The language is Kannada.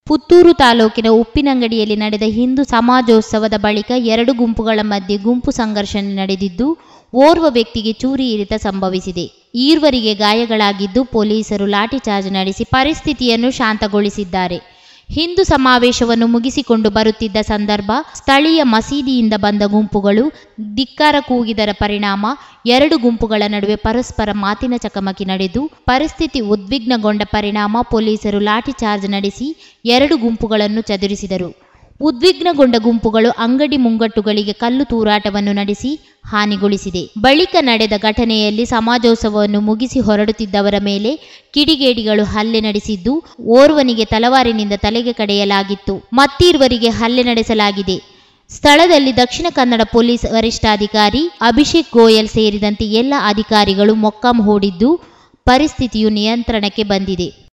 ಪುತ್ತೂರು ತಾಲೂಕಿನ ಉಪ್ಪಿನಂಗಡಿಯಲ್ಲಿ ನಡೆದ ಹಿಂದೂ ಸಮಾಜೋತ್ಸವದ ಬಳಿಕ ಎರಡು ಗುಂಪುಗಳ ಮಧ್ಯೆ ಗುಂಪು ಸಂಘರ್ಷ ನಡೆದಿದ್ದು ಓರ್ವ ವ್ಯಕ್ತಿಗೆ ಚೂರಿ ಇರಿತ ಸಂಭವಿಸಿದೆ ಈರ್ವರಿಗೆ ಗಾಯಗಳಾಗಿದ್ದು ಪೊಲೀಸರು ಲಾಠಿಚಾರ್ಜ್ ನಡೆಸಿ ಪರಿಸ್ಥಿತಿಯನ್ನು ಶಾಂತಗೊಳಿಸಿದ್ದಾರೆ ಹಿಂದೂ ಸಮಾವೇಶವನ್ನು ಮುಗಿಸಿಕೊಂಡು ಬರುತ್ತಿದ್ದ ಸಂದರ್ಭ ಸ್ಥಳೀಯ ಮಸೀದಿಯಿಂದ ಬಂದ ಗುಂಪುಗಳು ಧಿಕ್ಕಾರ ಕೂಗಿದರ ಪರಿಣಾಮ ಎರಡು ಗುಂಪುಗಳ ನಡುವೆ ಪರಸ್ಪರ ಮಾತಿನ ಚಕಮಕಿ ನಡೆದು ಪರಿಸ್ಥಿತಿ ಉದ್ವಿಗ್ನಗೊಂಡ ಪರಿಣಾಮ ಪೊಲೀಸರು ಲಾಠಿಚಾರ್ಜ್ ನಡೆಸಿ ಎರಡು ಗುಂಪುಗಳನ್ನು ಚದುರಿಸಿದರು ಉದ್ವಿಗ್ನಗೊಂಡ ಗುಂಪುಗಳು ಅಂಗಡಿ ಮುಂಗಟ್ಟುಗಳಿಗೆ ಕಲ್ಲು ತೂರಾಟವನ್ನು ನಡೆಸಿ ಹಾನಿಗೊಳಿಸಿದೆ ಬಳಿಕ ನಡೆದ ಘಟನೆಯಲ್ಲಿ ಸಮಾಜೋತ್ಸವವನ್ನು ಮುಗಿಸಿ ಹೊರಡುತ್ತಿದ್ದವರ ಮೇಲೆ ಕಿಡಿಗೇಡಿಗಳು ಹಲ್ಲೆ ನಡೆಸಿದ್ದು ಓರ್ವನಿಗೆ ತಲವಾರಿನಿಂದ ತಲೆಗೆ ಕಡೆಯಲಾಗಿತ್ತು ಮತ್ತಿರುವರಿಗೆ ಹಲ್ಲೆ ನಡೆಸಲಾಗಿದೆ ಸ್ಥಳದಲ್ಲಿ ದಕ್ಷಿಣ ಕನ್ನಡ ಪೊಲೀಸ್ ವರಿಷ್ಠಾಧಿಕಾರಿ ಅಭಿಷೇಕ್ ಗೋಯಲ್ ಸೇರಿದಂತೆ ಎಲ್ಲ ಅಧಿಕಾರಿಗಳು ಮೊಕ್ಕಾಂ ಹೂಡಿದ್ದು ಪರಿಸ್ಥಿತಿಯು ನಿಯಂತ್ರಣಕ್ಕೆ ಬಂದಿದೆ